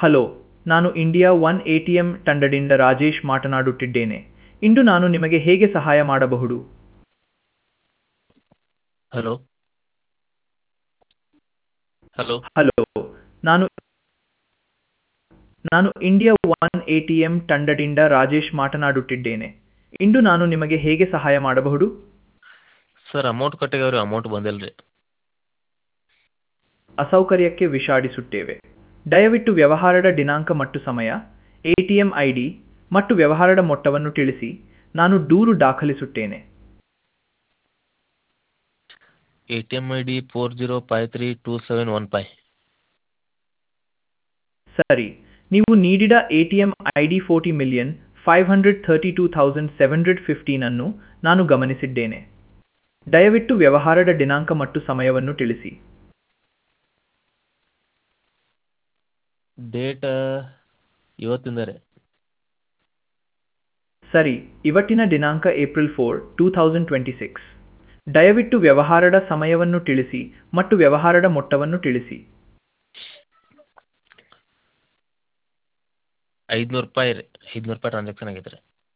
hello ನಾನು India one A T M ತಂಡದಿಂದ ರಾಜೇಶ್ ಮಾತನಾಡುತ್ತಿದ್ದೇನೆ ಇಂದು ನಾನು ನಿಮಗೆ ಹೇಗೆ ಸಹಾಯ ಮಾಡಬಹುದು ಹಲೋ ಹಲೋ ಹಲೋ ನಾನು ನಾನು India one A T M ತಂಡದಿಂದ ರಾಜೇಶ್ ಮಾತನಾಡುತ್ತಿದ್ದೇನೆ ಇಂದು ನಾನು ನಿಮಗೆ ಹೇಗೆ ಸಹಾಯ ಮಾಡಬಹುದು ಸರ್ ಅಮೌಂಟ್ ಕಟ್ಟಿಗವ್ರಿ ಅಮೌಂಟ್ ಬಂದಿಲ್ಲ ರೀ ಅಸೌಕರ್ಯಕ್ಕೆ ವಿಷಾದಿಸುತ್ತೇವೆ ದಯವಿಟ್ಟು ವ್ಯವಹಾರದ ದಿನಾಂಕ ಮತ್ತು ಸಮಯ A T M I D ಮತ್ತು ವ್ಯವಹಾರದ ಮೊತ್ತವನ್ನು ತಿಳಿಸಿ ನಾನು ದೂರು ದಾಖಲಿಸುತ್ತೇನೆ A T M I D four zero five three two seven one five ಸರಿ ನೀವು ನೀಡಿದ A T M I D forty million five hundred thirty two thousand seven hundred fifteen ಅನ್ನು ನಾನು ಗಮನಿಸಿದ್ದೇನೆ ದಯವಿಟ್ಟು ವ್ಯವಹಾರದ ದಿನಾಂಕ ಮತ್ತು ಸಮಯವನ್ನು ತಿಳಿಸಿ ಡೇಟ್ ಇವತ್ತಿಂದ ರೀ ಸರಿ ಇವತ್ತಿನ ದಿನಾಂಕ April four two thousand twenty six ದಯವಿಟ್ಟು ವ್ಯವಹಾರದ ಸಮಯವನ್ನು ತಿಳಿಸಿ ಮತ್ತು ವ್ಯವಹಾರದ ಮೊತ್ತವನ್ನು ತಿಳಿಸಿ ಐದುನೂರು ರೂಪಾಯಿ ರೀ ಐದುನೂರು ರೂಪಾಯಿ ಟ್ರಾನ್ಸಾಕ್ಷನ್ ಆಗೈತೆ ರೀ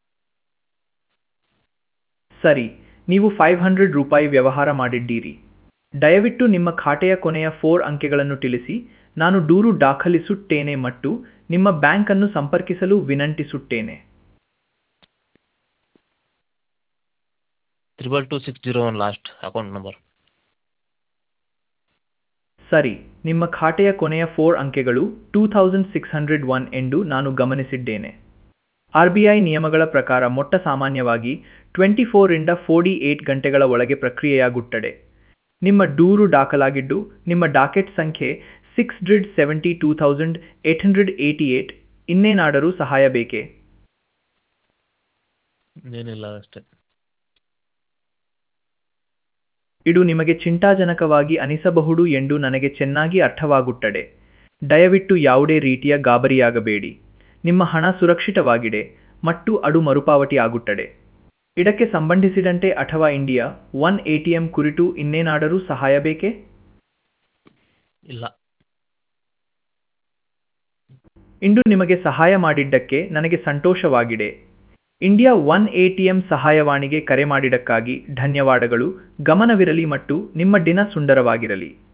ಸರಿ ನೀವು ಫೈವ್ ಹಂಡ್ರೆಡ್ ರೂಪಾಯಿ ವ್ಯವಹಾರ ಮಾಡಿದ್ದೀರಿ ದಯವಿಟ್ಟು ನಿಮ್ಮ ಖಾತೆಯ ಕೊನೆಯ ಫೋರ್ ಅಂಕೆಗಳನ್ನು ತಿಳಿಸಿ ನಾನು ದೂರು ದಾಖಲಿಸುತ್ತೇನೆ ಮತ್ತು ನಿಮ್ಮ ಬ್ಯಾಂಕ್ ಅನ್ನು ಸಂಪರ್ಕಿಸಲು ವಿನಂತಿಸುತ್ತೇನೆ triple two six zero one last account number ಸರಿ ನಿಮ್ಮ ಖಾತೆಯ ಕೊನೆಯ ಫೋರ್ ಅಂಕೆಗಳು two thousand six hundred one ಎಂದು ನಾನು ಗಮನಿಸಿದ್ದೇನೆ ಆರ್ ಬಿ ಐ ನಿಯಮಗಳ ಪ್ರಕಾರ ಮೊಟ್ಟ ಸಾಮಾನ್ಯವಾಗಿ ಟ್ವೆಂಟಿ ಫೋರಿಂದ ಫೋರ್ಟಿ ಏಟ್ ಗಂಟೆಗಳ ಒಳಗೆ ಪ್ರಕ್ರಿಯೆಯಾಗುತ್ತದೆ ನಿಮ್ಮ ದೂರು ದಾಖಲಾಗಿದ್ದು ನಿಮ್ಮ ಡಾಕೆಟ್ ಸಂಖ್ಯೆ six hundred seventy two thousand eight hundred eighty eight ಇನ್ನೇನಾದರೂ ಸಹಾಯ ಬೇಕೇ ಏನಿಲ್ಲ ಅಷ್ಟೇ ಇದು ನಿಮಗೆ ಚಿಂತಾಜನಕವಾಗಿ ಅನಿಸಬಹುದು ಎಂದು ನನಗೆ ಚೆನ್ನಾಗಿ ಅರ್ಥವಾಗುತ್ತದೆ ದಯವಿಟ್ಟು ಯಾವುದೇ ರೀತಿಯ ಗಾಬರಿಯಾಗಬೇಡಿ ನಿಮ್ಮ ಹಣ ಸುರಕ್ಷಿತವಾಗಿದೆ ಮತ್ತು ಅದು ಮರುಪಾವತಿ ಆಗುತ್ತದೆ ಇದಕ್ಕೆ ಸಂಬಂಧಿಸಿದಂತೆ ಅಥವಾ India one A T M ಕುರಿತು ಇನ್ನೇನಾದರೂ ಸಹಾಯ ಬೇಕೇ ಇಲ್ಲ ಇಂದು ನಿಮಗೆ ಸಹಾಯ ಮಾಡಿದ್ದಕ್ಕೆ ನನಗೆ ಸಂತೋಷವಾಗಿದೆ India one A T M ಸಹಾಯವಾಣಿಗೆ ಕರೆ ಮಾಡಿದ್ದಕ್ಕಾಗಿ ಧನ್ಯವಾದಗಳು ಗಮನವಿರಲಿ ಮತ್ತು ನಿಮ್ಮ ದಿನ ಸುಂದರವಾಗಿರಲಿ